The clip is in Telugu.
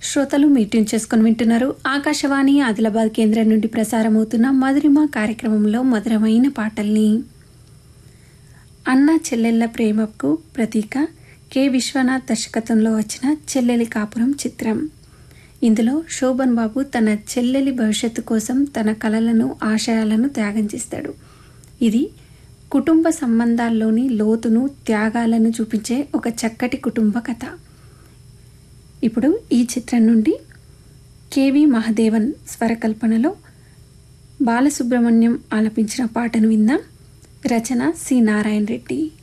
శ్రోతలు మీటింగ్ చేసుకుని వింటున్నారు ఆకాశవాణి ఆదిలాబాద్ కేంద్రం నుండి ప్రసారమవుతున్న మధురిమ కార్యక్రమంలో మధురమైన పాటల్ని అన్న చెల్లెళ్ళ ప్రేమకు ప్రతీక కె విశ్వనాథ్ దర్శకత్వంలో వచ్చిన చెల్లెలి కాపురం చిత్రం ఇందులో శోభన్ బాబు తన చెల్లెలి భవిష్యత్తు కోసం తన కలలను ఆశయాలను త్యాగం చేస్తాడు ఇది కుటుంబ సంబంధాల్లోని లోతును త్యాగాలను చూపించే ఒక చక్కటి కుటుంబ కథ ఇప్పుడు ఈ చిత్రం నుండి కేవి మహదేవన్ స్వరకల్పనలో బాలసుబ్రహ్మణ్యం ఆలపించిన పాటను విందాం రచన సి నారాయణ రెడ్డి